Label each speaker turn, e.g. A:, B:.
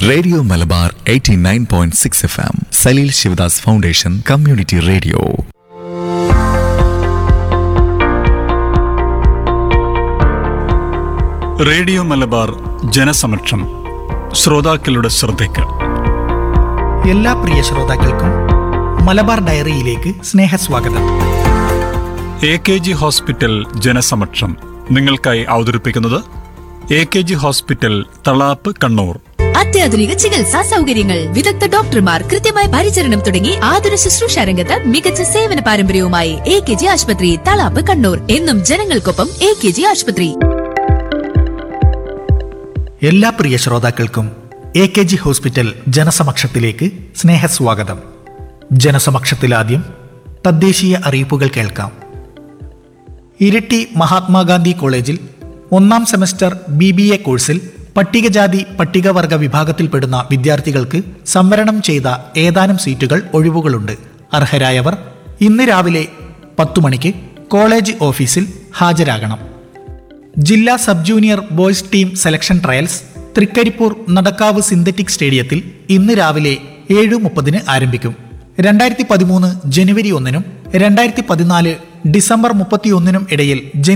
A: radio Malabar 89.6 F M Saleel Sivadas foundation community radio
B: radio Malabar ജനസമക്ഷം ശ്രോതാക്കളുടെ ശ്രദ്ധയ്ക്ക്
C: എല്ലാ പ്രിയ ശ്രോതാക്കൾക്കും മലബാർ ഡയറിയിലേക്ക് സ്നേഹസ്വാഗതം
B: എ കെ ജി ഹോസ്പിറ്റൽ ജനസമക്ഷം നിങ്ങൾക്കായി അവതരിപ്പിക്കുന്നത് A K G hospital Thalap Kannur
D: അത്യാധുനിക ചികിത്സാ സൗകര്യങ്ങൾ വിദഗ്ധ ഡോക്ടർമാർ കൃത്യമായ പരിചരണം തുടങ്ങി ആതുര ശുശ്രൂഷ രംഗത്ത് മികച്ച സേവന പാരമ്പര്യവുമായി എ കെ ജി ആശുപത്രി തളാപ്പ് കണ്ണൂർ എന്നും ജനങ്ങൾക്കൊപ്പം എ കെ ജി ആശുപത്രി
C: എല്ലാ പ്രിയ ശ്രോതാക്കൾക്കും എ കെ ജി ഹോസ്പിറ്റൽ ജനസമക്ഷത്തിലേക്ക് സ്നേഹസ്വാഗതം ജനസമക്ഷത്തിലാദ്യം തദ്ദേശീയ അറിയിപ്പുകൾ കേൾക്കാം ഇരിട്ടി മഹാത്മാഗാന്ധി കോളേജിൽ ഒന്നാം സെമസ്റ്റർ ബി ബി എ കോഴ്സിൽ പട്ടികജാതി പട്ടികവർഗ വിഭാഗത്തിൽപ്പെടുന്ന വിദ്യാർത്ഥികൾക്ക് സംവരണം ചെയ്ത ഏതാനും സീറ്റുകൾ ഒഴിവുകളുണ്ട് അർഹരായവർ ഇന്ന് രാവിലെ പത്തു മണിക്ക് കോളേജ് ഓഫീസിൽ ഹാജരാകണം ജില്ലാ sub junior boys team selection trials Thrikaripur Nadakkavu synthetic സ്റ്റേഡിയത്തിൽ ഇന്ന് രാവിലെ ഏഴ് മുപ്പതിന് ആരംഭിക്കും രണ്ടായിരത്തി പതിമൂന്ന് ജനുവരി ഒന്നിനും രണ്ടായിരത്തി പതിനാല് ഡിസംബർ മുപ്പത്തിയൊന്നിനും ഇടയിൽ